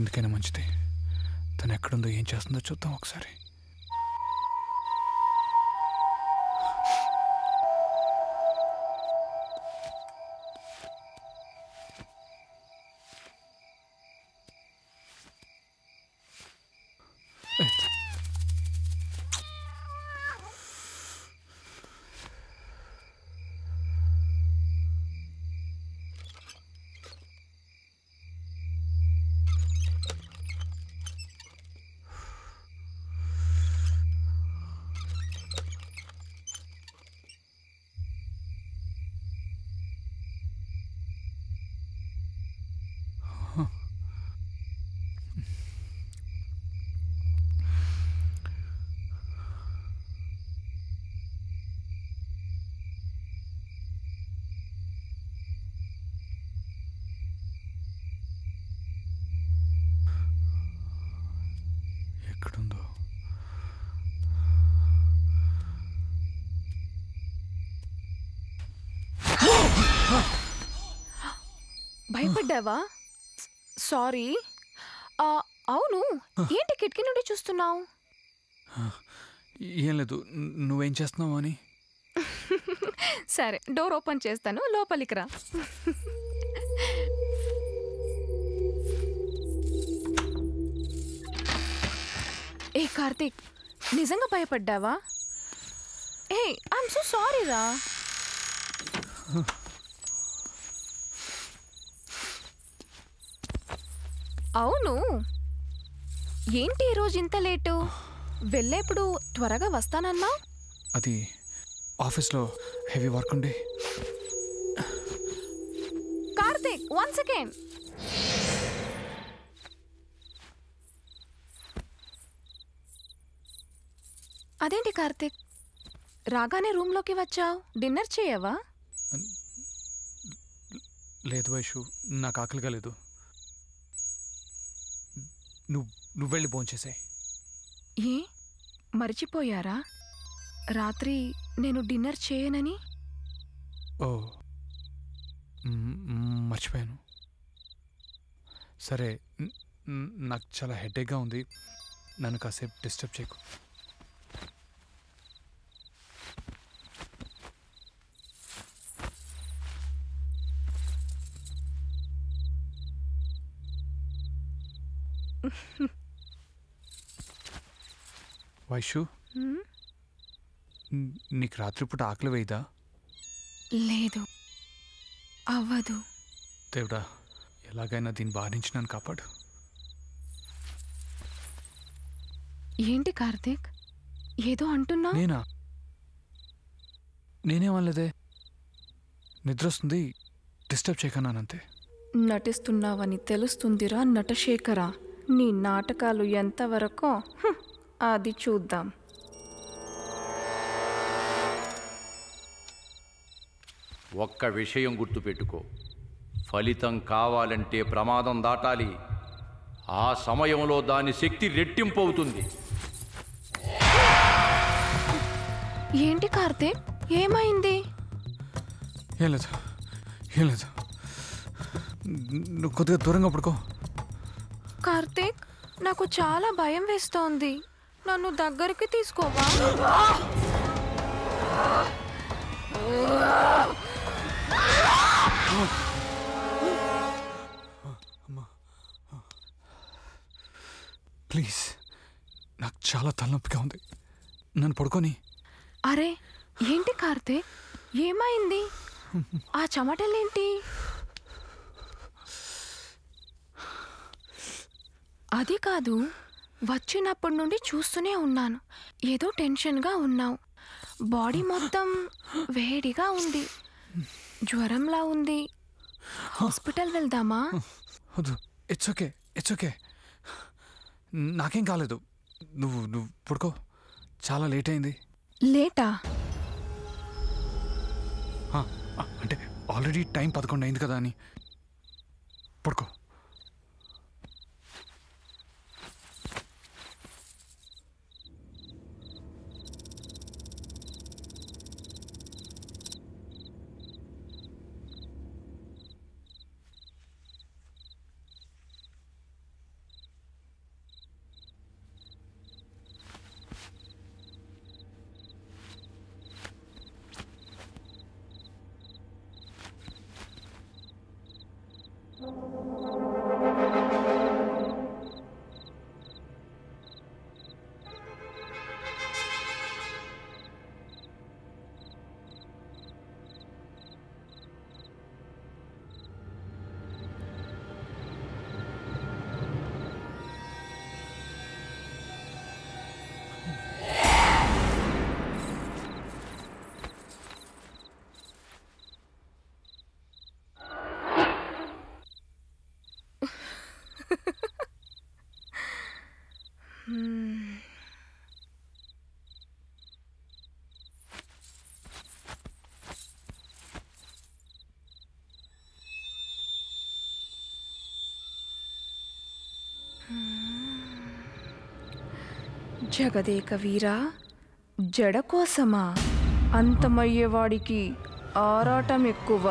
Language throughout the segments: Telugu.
ఎందుకైనా మంచిది తను ఎక్కడుందో ఏం చేస్తుందో చూద్దాం ఒకసారి ఎక్కడుందో భయపడ్డావా సారీ ఆ, అవును ఏంటి కిటికీ నుండి చూస్తున్నావు ఏం లేదు ను- నువ్వేం చేస్తున్నావు అని సరే డోర్ ఓపెన్ చేస్తాను లోపలికి రా ఏ కార్తీక్ నిజంగా భయపడ్డావా ఏ ఐఎమ్ సో సారీ రా అవును ఏంటి ఈరోజు ఇంత లేటు వెళ్ళేప్పుడు త్వరగా వస్తానన్నా అది ఆఫీస్లో హెవీ వర్క్ ఉండి కార్తీక్ వన్ సెకండ్ అదేంటి కార్తీక్ రాగానే రూమ్లోకి వచ్చావు డిన్నర్ చేయవా లేదు వైషు నాకు ఆకలిగా లేదు నువ్వు నువ్వు వెళ్ళి భోంచేసాయి ఏ మర్చిపోయారా రాత్రి నేను డిన్నర్ చేయనని ఓ మ్, మ్, మర్చిపోయాను సరే న్- న్- నాకు చాలా హెడేక్గా ఉంది నన్ను కాసేపు డిస్టర్బ్ చేయకు వైషు హ్మ్? న్- నీకు రాత్రిపూట ఆకలి వేయదా లేదు అవ్వదు దేవుడా ఎలాగైనా దీన్ని బాధించి నన్ను కాపాడు ఏంటి కార్తీక్ ఏదో అంటున్నా నేనా నేనేమనలేదే నిద్ర వస్తుంది డిస్టర్బ్ చేయకన్నానంతే నటిస్తున్నావని తెలుస్తుందిరా నటశేఖర నీ నాటకాలు ఎంతవరకో హ్మ్, అది చూద్దాం ఒక్క విషయం గుర్తుపెట్టుకో ఫలితం కావాలంటే ప్రమాదం దాటాలి ఆ సమయంలో దాని శక్తి రెట్టింపు అవుతుంది ఏంటి కార్తీక్ ఏమైంది ఏం లేదు ఏం లేదు నువ్వు కొద్దిగా దూరంగా పడుకో కార్తీక్ నాకు చాలా భయం వేస్తోంది నన్ను దగ్గరికి తీసుకోవా ప్లీజ్ నాకు చాలా తలనొప్పిగా ఉంది నన్ను పడుకొని అరే ఏంటి కార్తీక్ ఏమైంది ఆ చెమటలేంటి అది కాదు వచ్చినప్పటి నుండి చూస్తూనే ఉన్నాను ఏదో టెన్షన్గా ఉన్నావు బాడీ మొత్తం వేడిగా ఉంది జ్వరంలా ఉంది హాస్పిటల్ వెళ్దామా వద్దు ఇట్స్ ఓకే ఇట్స్ ఓకే నాకేం కాలేదు నువ్వు నువ్వు పడుకో చాలా లేట్ అయింది లేటా ఆ, ఆ, అంటే ఆల్రెడీ టైం పదకొండు అయింది కదా అని పడుకో జగదేక వీరా జడ కోసమా అంతమయ్యేవాడికి ఆరాటం ఎక్కువ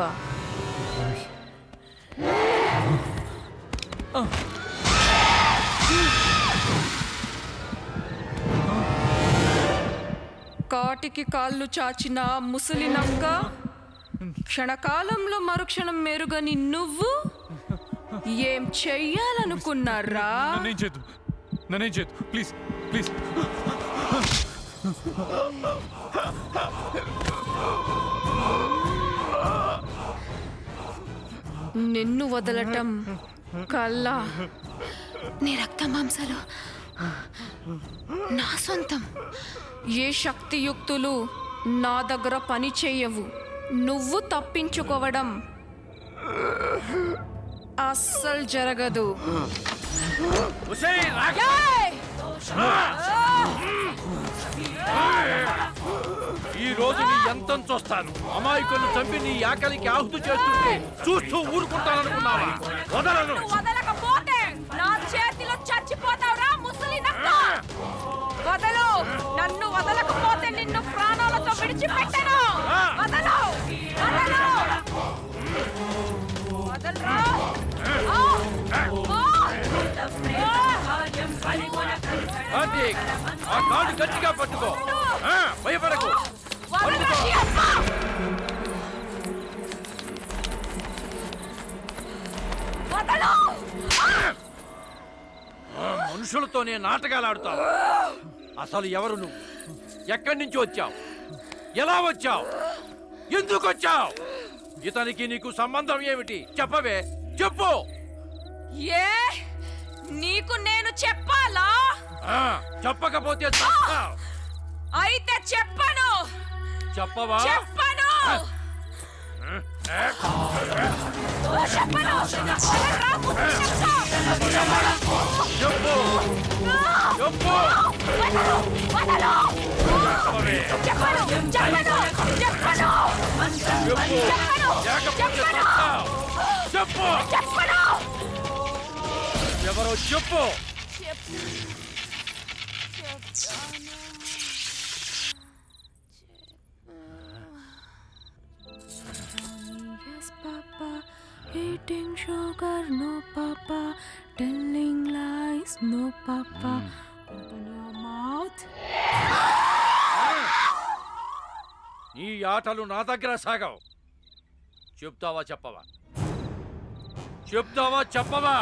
కాటికి కాళ్ళు చాచిన ఆ ముసలి నక్క క్షణకాలంలో మరుక్షణం మెరుగని నువ్వు ఏం చెయ్యాలనుకున్నారా నన్నేం చేయదు నన్నేం చేయదు ప్లీజ్ ప్లీజ్ నిన్ను వదలటం కల్లా నీ రక్త మాంసాలు నా సొంతం ఏ శక్తియుక్తులు నా దగ్గర పని చేయవు నువ్వు తప్పించుకోవడం అస్సలు జరగదు ఏయ్! ఈ రోజు నీ ఎంతం చూస్తాను అమాయకులను చంపి నీ ఆకలికి ఆహుతి చేస్తుంటే చూస్తూ ఊరుకుంటాననుకున్నావా వదలను వదలకపోతే నా చేతిలో చచ్చిపోతావురా ముసలి నక్క వదలు నన్ను వదలకపోతే నిన్ను ప్రాణాలతో విడిచిపెట్టను వదలు వదలు వదలరా ఆ! ఆ! కార్తీక్ ఆ కాడు గట్టిగా పట్టుకో ఆ, భయపడకు వదలరా నీ అమ్మ! వదలు ఆ మనుషులతోనే నాటకాలు ఆడుతావు అసలు ఎవరు నువ్వు ఎక్కడి నుంచి వచ్చావు ఎలా వచ్చావు ఎందుకు వచ్చావు ఇతనికి నీకు సంబంధం ఏమిటి చెప్పవే చెప్పు ఏ నీకు నేను చెప్పాలా ఆ, చెప్పకపోతే చస్తావ్. అయితే చెప్పను చెప్పవా చెప్పను చెప్పను వదలరా, ముసలి నక్క! చెప్పు చెప్పు వదలు, వదలు! చెప్పవే. చెప్పను చెప్పను చెప్పను చెప్పు చెప్పను లేకపోతే చెప్పను చస్తావ్. చెప్పు చెప్పను ఎవరో చెప్పు Yes, Papa. Eating sugar, no, Papa. Telling lies, no, Papa. Open your mouth. ఈ ఆటలు నా దగ్గర సాగవు చెప్తావా చెప్పవా చెప్తావా చెప్పవా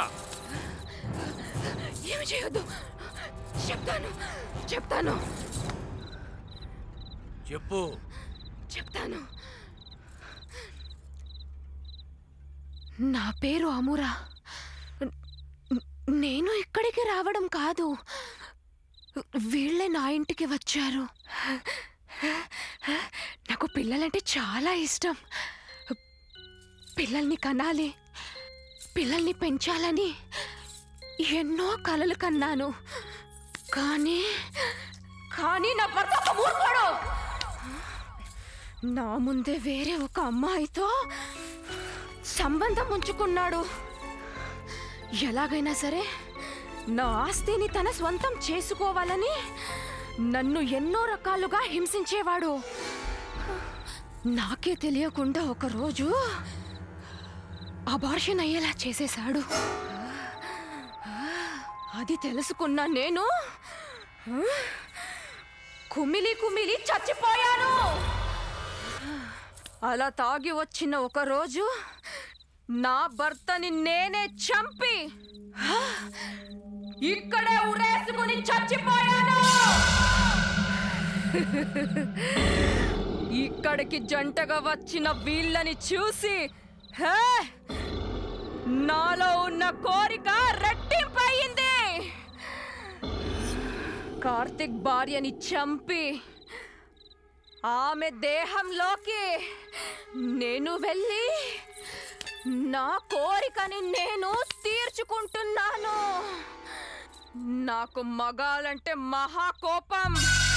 ఏమి చేయొద్దు చెప్తాను చెప్తాను చెప్పు చెప్తాను నా పేరు అమురా న- నేను ఇక్కడికి రావడం కాదు వీళ్ళే నా ఇంటికి వచ్చారు నాకు పిల్లలంటే చాలా ఇష్టం పిల్లల్ని కనాలి పిల్లల్ని పెంచాలని ఎన్నో కలలు కన్నాను కానీ కానీ నా భర్త ఒక మూర్ఖుడు నా ముందే వేరే ఒక అమ్మాయితో సంబంధం ఉంచుకున్నాడు ఎలాగైనా సరే నా ఆస్తిని తన స్వంతం చేసుకోవాలని నన్ను ఎన్నో రకాలుగా హింసించేవాడు నాకే తెలియకుండా ఒకరోజు అబార్షన్ అయ్యేలా చేసేశాడు అది తెలుసుకున్న నేను కుమిలి కుమిలి చచ్చిపోయాను అలా తాగి వచ్చిన ఒక రోజు నా భర్తని నేనే చంపి ఇక్కడే ఉరేసుకుని చచ్చిపోయాను ఇక్కడికి జంటగా వచ్చిన వీళ్ళని చూసి హే, నాలో ఉన్న కోరిక రెట్టింపయింది కార్తిక్ భార్యని చంపి ఆమె దేహంలోకి నేను వెళ్ళి నా కోరికని నేను తీర్చుకుంటున్నాను నాకు మగాలంటే మహా కోపం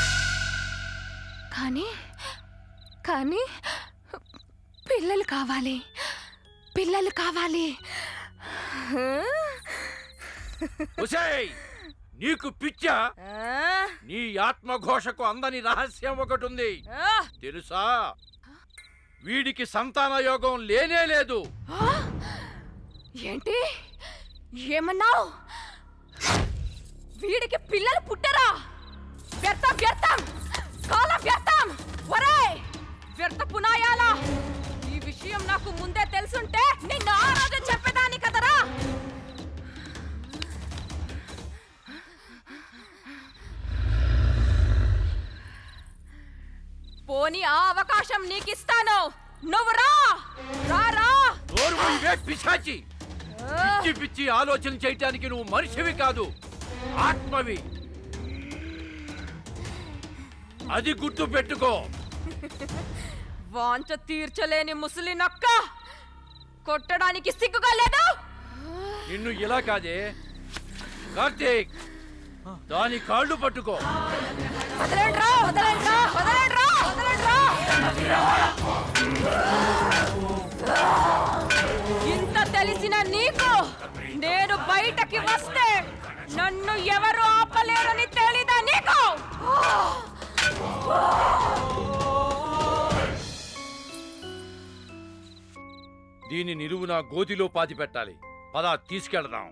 కానీ కానీ పిల్లలు కావాలి పిల్లలు కావాలి ఒసేయ్ నీకు పిచ్చా ఆ? నీ ఆత్మఘోషకు అందని రహస్యం ఒకటి ఉంది ఆ? తెలుసా వీడికి సంతాన యోగం లేనే లేదు ఆ? ఏంటి ఏమన్నావు వీడికి పిల్లలు పుట్టరా వ్యర్థం వ్యర్థం కాలం వ్యర్థం ఒరే వ్యర్థ పునాయాలా ఈ విషయం నాకు ముందే తెలుసుంటే నిన్ను ఆ రోజు చెప్పేదాన్ని కదరా పోనీ ఆ అవకాశం నీకిస్తాను నువ్వు రా రా రా నోరు మూయవే, పిశాచి పిచ్చి పిచ్చి ఆలోచన చేయటానికి నువ్వు మనిషివి కాదు ఆత్మవి అది గుర్తు పెట్టుకో వాంచ తీర్చలేని ముసలి నక్క కొట్టడానికి సిగ్గుగా లేదు నిన్ను ఇలా కాదే కార్తీక్ దాని కాళ్ళు పట్టుకో వదలండ్రా వదలండ్రా వదలండ్రా వదలండ్రా ఇంత తెలిసిన నీకు నేను బయటకి వస్తే నన్ను ఎవరు ఆపలేరని తెలీదా నీకు దీని నిలువున గోతిలో పాతి పెట్టాలి పద తీసుకెళ్దాం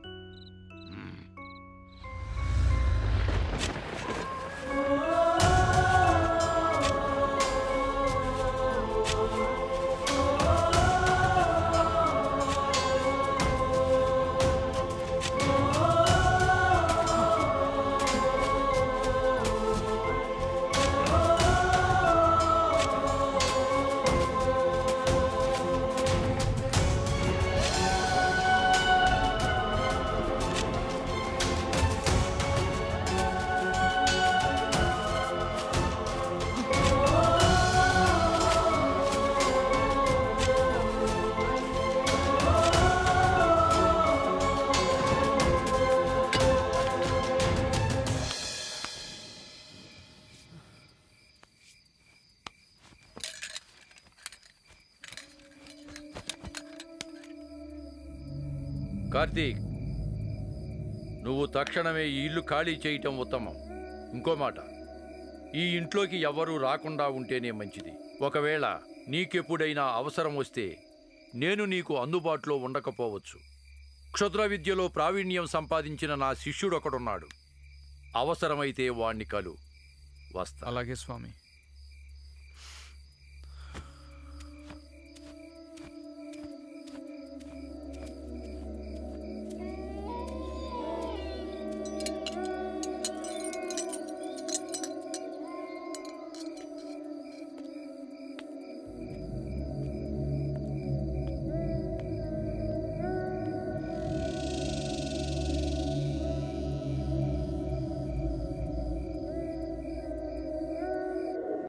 కార్తీక్ నువ్వు తక్షణమే ఈ ఇల్లు ఖాళీ చేయటం ఉత్తమం ఇంకో మాట ఈ ఇంట్లోకి ఎవ్వరూ రాకుండా ఉంటేనే మంచిది ఒకవేళ నీకెప్పుడైనా అవసరం వస్తే నేను నీకు అందుబాటులో ఉండకపోవచ్చు క్షుద్ర విద్యలో ప్రావీణ్యం సంపాదించిన నా శిష్యుడొకడున్నాడు అవసరమైతే వాణ్ణి కలు వస్తా అలాగే స్వామి